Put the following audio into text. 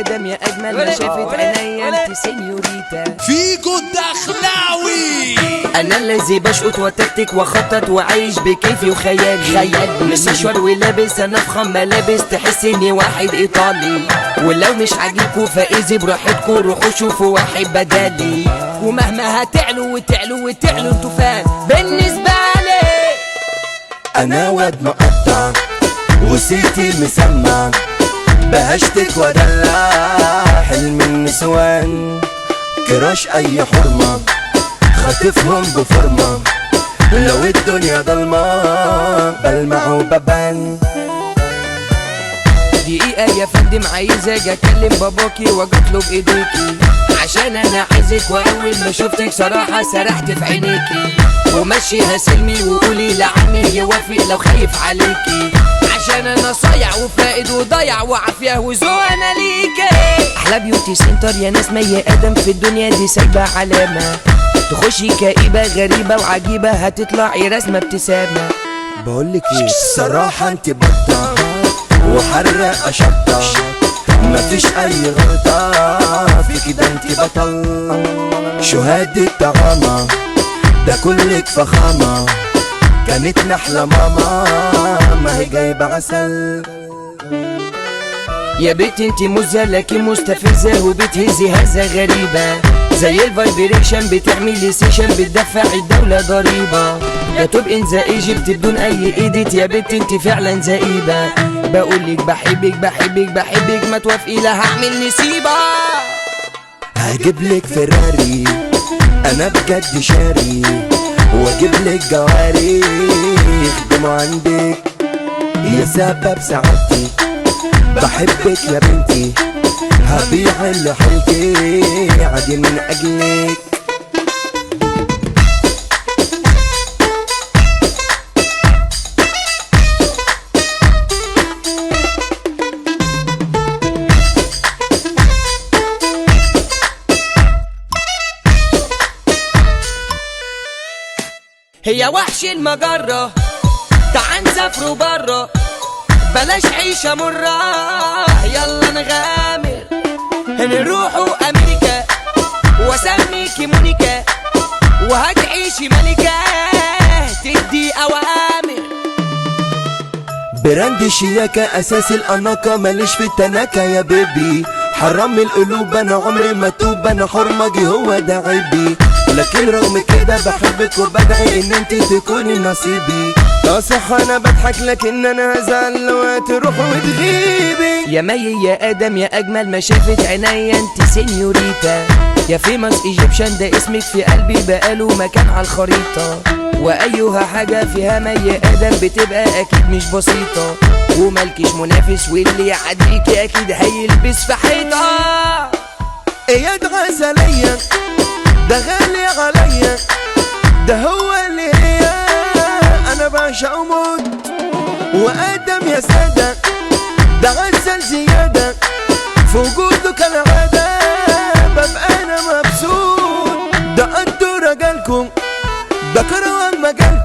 ادم يا اجمل ما شافت عينيا انت سينيوريتا فيجو الدخلاوي انا الذي بشقط وتكتك واخطط وعايش بكيفي وخيالي خيالي مش مشوار ولابس انا فخم ملابس تحس اني واحد ايطالي ولو مش عاجبكوا فايزي براحتكوا روحوا شوفوا واحد بدالي ومهما هتعلوا وتعلوا وتعلوا انتوا فان بالنسبه لي انا واد مقطع وسيتي مسمع بهشتك ودلع حلم النسوان كراش اي حرمة خاطفهم بفرمة لو الدنيا ضلمة بلمع وببان دقيقة يا فندم عايز اجي اكلم باباكي واجي اطلب ايديكي عشان انا عايزك واول ما شفتك صراحة سرحت في عينيكي ومشيها سلمي وقولي لعمي يوافق لو خايف عليكي عشان انا صايع وفائد وضايع وعافية وذوق انا ليكي احلى بيوتي سنتر يا ناس مية ادم في الدنيا دي سايبة علامة تخشي كئيبة غريبة وعجيبة هتطلعي رسمة ابتسامة بقولك ايه الصراحة انت بطة وحرق شطة مفيش اي غلطة فيك ده انت بطل شهادة طعامة ده كلك فخامة كانت نحلة ماما ما هي جايبة عسل يا بنت انت مزة لكن مستفزة وبتهزي هزة غريبة زي الفايبريشن بتعملي سيشن بتدفع الدولة ضريبة ده توب ان ذا ايجيبت بدون اي ايديت يا بنت انت فعلا زئيبة بقولك بحبك بحبك بحبك ما توافقي لا هعمل نسيبة هجيب لك فيراري انا بجد شاري واجيب لك جواري يخدموا عندك يا سبب سعادتي بحبك يا بنتي هبيع اللي حيلتي عادي من اجلك هي وحش المجرة تعال نسافروا برا بلاش عيشة مرة يلا نغامر نروحوا أمريكا واسميكي مونيكا وهتعيشي ملكة تدي أوامر براند شياكة أساس الأناقة ماليش في التناكة يا بيبي حرام القلوب أنا عمري ما توب أنا حرمجي هو ده عيبي لكن رغم كده بحبك وبدعي إن انت تكوني نصيبي اه صح أنا بضحك لكن أنا هزعل لو تروح وتغيبي يا مي يا ادم يا اجمل ما شافت عينيا انت سينيوريتا يا فيمس ايجيبشن ده اسمك في قلبي بقاله مكان على الخريطة وايها حاجة فيها مي ادم بتبقى اكيد مش بسيطة وملكش منافس واللي يعديكي اكيد هيلبس في حيطة اياد غزلية ده غالي عليا ده هو اللي هي انا بعشقه موت وادم يا سادة ده غزل زيادة في وجوده كالعادة ببقى انا مبسوط ده انتوا رجالكم ده كروان مجالكم